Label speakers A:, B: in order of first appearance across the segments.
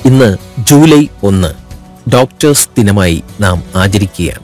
A: ഇന്ന് ജൂലൈ ഒന്ന് ഡോക്ടേഴ്സ് ദിനമായി നാം ആചരിക്കുകയാണ്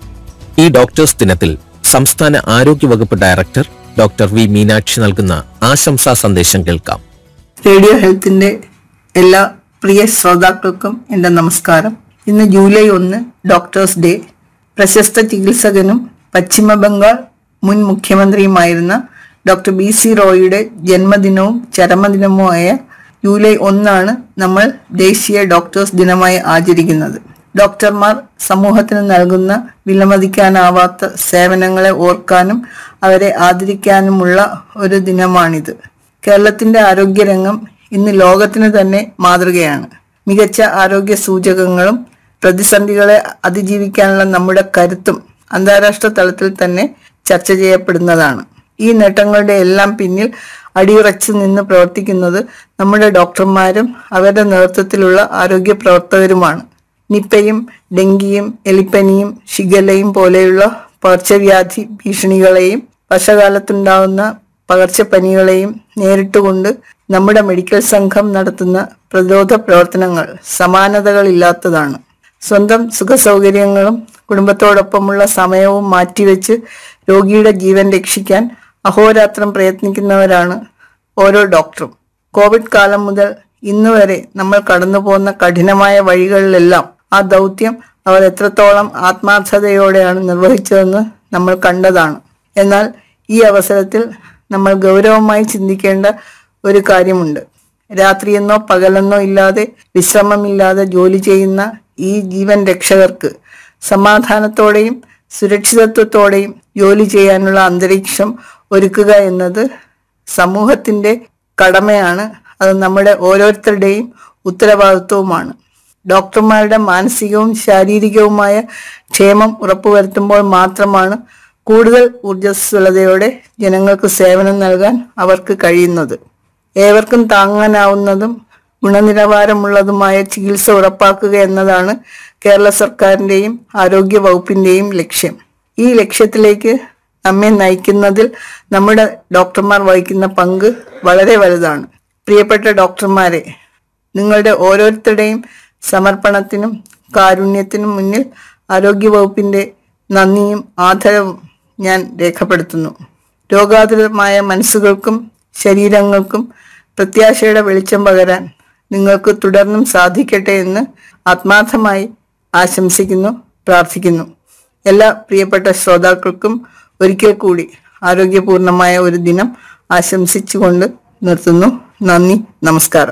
A: ഈ ഡോക്ടേഴ്സ് ദിനത്തിൽ സംസ്ഥാന ആരോഗ്യ വകുപ്പ് ഡയറക്ടർ ഡോക്ടർ വി മീനാക്ഷി നൽകുന്ന ആശംസാ സന്ദേശം കേൾക്കാം
B: റേഡിയോ ഹെൽത്തിന്റെ എല്ലാ പ്രിയ ശ്രോതാക്കൾക്കും എൻ്റെ നമസ്കാരം ഇന്ന് ജൂലൈ ഒന്ന് ഡോക്ടേഴ്സ് ഡേ പ്രശസ്ത ചികിത്സകനും പശ്ചിമ ബംഗാൾ മുൻ മുഖ്യമന്ത്രിയുമായിരുന്ന ഡോക്ടർ ബി സി റോയിയുടെ ജന്മദിനവും ചരമദിനവുമായ ജൂലൈ ഒന്നാണ് നമ്മൾ ദേശീയ ഡോക്ടേഴ്സ് ദിനമായി ആചരിക്കുന്നത് ഡോക്ടർമാർ സമൂഹത്തിന് നൽകുന്ന വിലമതിക്കാനാവാത്ത സേവനങ്ങളെ ഓർക്കാനും അവരെ ആദരിക്കാനുമുള്ള ഒരു ദിനമാണിത് കേരളത്തിന്റെ ആരോഗ്യരംഗം ഇന്ന് ലോകത്തിന് തന്നെ മാതൃകയാണ് മികച്ച ആരോഗ്യ സൂചകങ്ങളും പ്രതിസന്ധികളെ അതിജീവിക്കാനുള്ള നമ്മുടെ കരുത്തും അന്താരാഷ്ട്ര തലത്തിൽ തന്നെ ചർച്ച ചെയ്യപ്പെടുന്നതാണ് ഈ നേട്ടങ്ങളുടെ എല്ലാം പിന്നിൽ അടിയുറച്ചു നിന്ന് പ്രവർത്തിക്കുന്നത് നമ്മുടെ ഡോക്ടർമാരും അവരുടെ നേതൃത്വത്തിലുള്ള ആരോഗ്യ പ്രവർത്തകരുമാണ് നിപ്പയും ഡെങ്കിയും എലിപ്പനിയും ഷിഗലയും പോലെയുള്ള പകർച്ചവ്യാധി ഭീഷണികളെയും വർഷകാലത്തുണ്ടാകുന്ന പകർച്ചപ്പനികളെയും നേരിട്ടുകൊണ്ട് നമ്മുടെ മെഡിക്കൽ സംഘം നടത്തുന്ന പ്രതിരോധ പ്രവർത്തനങ്ങൾ സമാനതകളില്ലാത്തതാണ് സ്വന്തം സുഖസൗകര്യങ്ങളും കുടുംബത്തോടൊപ്പമുള്ള സമയവും മാറ്റിവെച്ച് രോഗിയുടെ ജീവൻ രക്ഷിക്കാൻ അഹോരാത്രം പ്രയത്നിക്കുന്നവരാണ് ഓരോ ഡോക്ടറും കോവിഡ് കാലം മുതൽ ഇന്ന് വരെ നമ്മൾ കടന്നു പോകുന്ന കഠിനമായ വഴികളിലെല്ലാം ആ ദൗത്യം അവർ എത്രത്തോളം ആത്മാർത്ഥതയോടെയാണ് നിർവഹിച്ചതെന്ന് നമ്മൾ കണ്ടതാണ് എന്നാൽ ഈ അവസരത്തിൽ നമ്മൾ ഗൗരവമായി ചിന്തിക്കേണ്ട ഒരു കാര്യമുണ്ട് രാത്രിയെന്നോ പകലെന്നോ ഇല്ലാതെ വിശ്രമമില്ലാതെ ജോലി ചെയ്യുന്ന ഈ ജീവൻ രക്ഷകർക്ക് സമാധാനത്തോടെയും സുരക്ഷിതത്വത്തോടെയും ജോലി ചെയ്യാനുള്ള അന്തരീക്ഷം ഒരുക്കുക എന്നത് സമൂഹത്തിന്റെ കടമയാണ് അത് നമ്മുടെ ഓരോരുത്തരുടെയും ഉത്തരവാദിത്വവുമാണ് ഡോക്ടർമാരുടെ മാനസികവും ശാരീരികവുമായ ക്ഷേമം ഉറപ്പുവരുത്തുമ്പോൾ മാത്രമാണ് കൂടുതൽ ഊർജ്ജസ്വലതയോടെ ജനങ്ങൾക്ക് സേവനം നൽകാൻ അവർക്ക് കഴിയുന്നത് ഏവർക്കും താങ്ങാനാവുന്നതും ഗുണനിലവാരമുള്ളതുമായ ചികിത്സ ഉറപ്പാക്കുക എന്നതാണ് കേരള സർക്കാരിന്റെയും ആരോഗ്യ വകുപ്പിന്റെയും ലക്ഷ്യം ഈ ലക്ഷ്യത്തിലേക്ക് നമ്മെ നയിക്കുന്നതിൽ നമ്മുടെ ഡോക്ടർമാർ വഹിക്കുന്ന പങ്ക് വളരെ വലുതാണ് പ്രിയപ്പെട്ട ഡോക്ടർമാരെ നിങ്ങളുടെ ഓരോരുത്തരുടെയും സമർപ്പണത്തിനും കാരുണ്യത്തിനും മുന്നിൽ ആരോഗ്യവകുപ്പിന്റെ നന്ദിയും ആദരവും ഞാൻ രേഖപ്പെടുത്തുന്നു രോഗാതുരമായ മനസ്സുകൾക്കും ശരീരങ്ങൾക്കും പ്രത്യാശയുടെ വെളിച്ചം പകരാൻ നിങ്ങൾക്ക് തുടർന്നും സാധിക്കട്ടെ എന്ന് ആത്മാർത്ഥമായി ആശംസിക്കുന്നു പ്രാർത്ഥിക്കുന്നു എല്ലാ പ്രിയപ്പെട്ട ശ്രോതാക്കൾക്കും ഒരിക്കൽ കൂടി ആരോഗ്യപൂർണമായ ഒരു ദിനം ആശംസിച്ചുകൊണ്ട് നിർത്തുന്നു നന്ദി നമസ്കാരം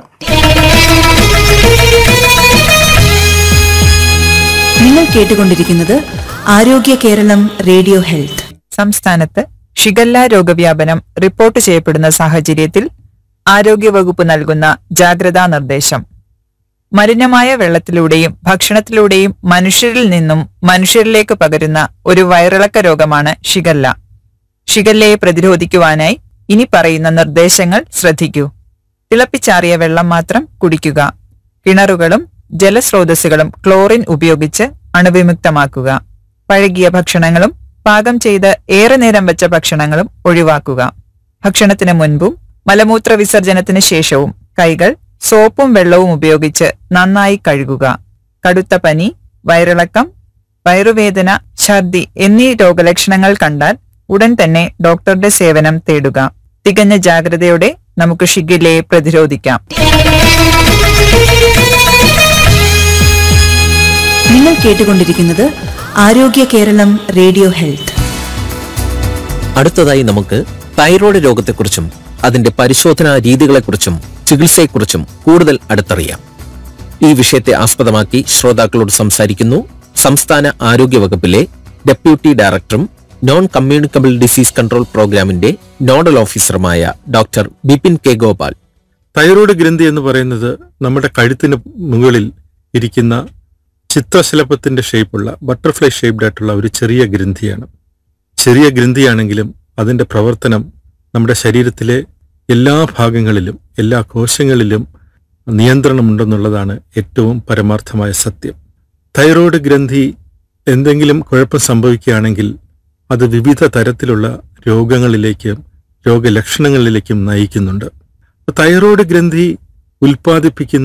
C: നിങ്ങൾ കേട്ടുകൊണ്ടിരിക്കുന്നത് ആരോഗ്യ കേരളം റേഡിയോ ഹെൽത്ത്
D: സംസ്ഥാനത്ത് ഷിഗല്ല രോഗവ്യാപനം റിപ്പോർട്ട് ചെയ്യപ്പെടുന്ന സാഹചര്യത്തിൽ ആരോഗ്യവകുപ്പ് നൽകുന്ന ജാഗ്രതാ നിർദ്ദേശം മലിനമായ വെള്ളത്തിലൂടെയും ഭക്ഷണത്തിലൂടെയും മനുഷ്യരിൽ നിന്നും മനുഷ്യരിലേക്ക് പകരുന്ന ഒരു വയറിളക്ക രോഗമാണ് ഷിഗല്ല ഷിഗല്ലയെ പ്രതിരോധിക്കുവാനായി ഇനി പറയുന്ന നിർദ്ദേശങ്ങൾ ശ്രദ്ധിക്കൂ തിളപ്പിച്ചാറിയ വെള്ളം മാത്രം കുടിക്കുക കിണറുകളും ജലസ്രോതസ്സുകളും ക്ലോറിൻ ഉപയോഗിച്ച് അണുവിമുക്തമാക്കുക പഴകിയ ഭക്ഷണങ്ങളും പാകം ചെയ്ത് ഏറെ നേരം വെച്ച ഭക്ഷണങ്ങളും ഒഴിവാക്കുക ഭക്ഷണത്തിന് മുൻപും മലമൂത്ര വിസർജനത്തിന് ശേഷവും കൈകൾ സോപ്പും വെള്ളവും ഉപയോഗിച്ച് നന്നായി കഴുകുക കടുത്ത പനി വയറിളക്കം വയറുവേദന ഛർദി എന്നീ രോഗലക്ഷണങ്ങൾ കണ്ടാൽ ഉടൻ തന്നെ ഡോക്ടറുടെ സേവനം തേടുക തികഞ്ഞ ജാഗ്രതയോടെ നമുക്ക് ഷിഗില്ലയെ പ്രതിരോധിക്കാം
C: നിങ്ങൾ കേട്ടുകൊണ്ടിരിക്കുന്നത് ആരോഗ്യ കേരളം റേഡിയോ ഹെൽത്ത്
A: അടുത്തതായി നമുക്ക് തൈറോയ്ഡ് രോഗത്തെക്കുറിച്ചും അതിന്റെ പരിശോധനാ രീതികളെക്കുറിച്ചും ചികിത്സയെക്കുറിച്ചും കൂടുതൽ അടുത്തറിയാം ഈ വിഷയത്തെ ആസ്പദമാക്കി ശ്രോതാക്കളോട് സംസാരിക്കുന്നു സംസ്ഥാന ആരോഗ്യ വകുപ്പിലെ ഡെപ്യൂട്ടി ഡയറക്ടറും നോൺ കമ്മ്യൂണിക്കബിൾ ഡിസീസ് കൺട്രോൾ പ്രോഗ്രാമിന്റെ നോഡൽ ഓഫീസറുമായ doctor Bipin K Gopal
E: thyroid ഗ്രന്ഥി എന്ന് പറയുന്നത് നമ്മുടെ കഴുത്തിന് മുകളിൽ ഇരിക്കുന്ന ചിത്രശലഭത്തിന്റെ ഷേപ്പുള്ള ബട്ടർഫ്ലൈ ഷേപ്ഡ് ആയിട്ടുള്ള ഒരു ചെറിയ ഗ്രന്ഥിയാണ് ചെറിയ ഗ്രന്ഥിയാണെങ്കിലും അതിന്റെ പ്രവർത്തനം നമ്മുടെ ശരീരത്തിലെ എല്ലാ ഭാഗങ്ങളിലും എല്ലാ കോശങ്ങളിലും നിയന്ത്രണമുണ്ടെന്നുള്ളതാണ് ഏറ്റവും പരമാർത്ഥമായ സത്യം തൈറോയ്ഡ് ഗ്രന്ഥി എന്തെങ്കിലും കുഴപ്പം സംഭവിക്കുകയാണെങ്കിൽ അത് വിവിധ തരത്തിലുള്ള രോഗങ്ങളിലേക്കും രോഗലക്ഷണങ്ങളിലേക്കും നയിക്കുന്നുണ്ട് തൈറോയ്ഡ് ഗ്രന്ഥി ഉൽപ്പാദിപ്പിക്കുന്ന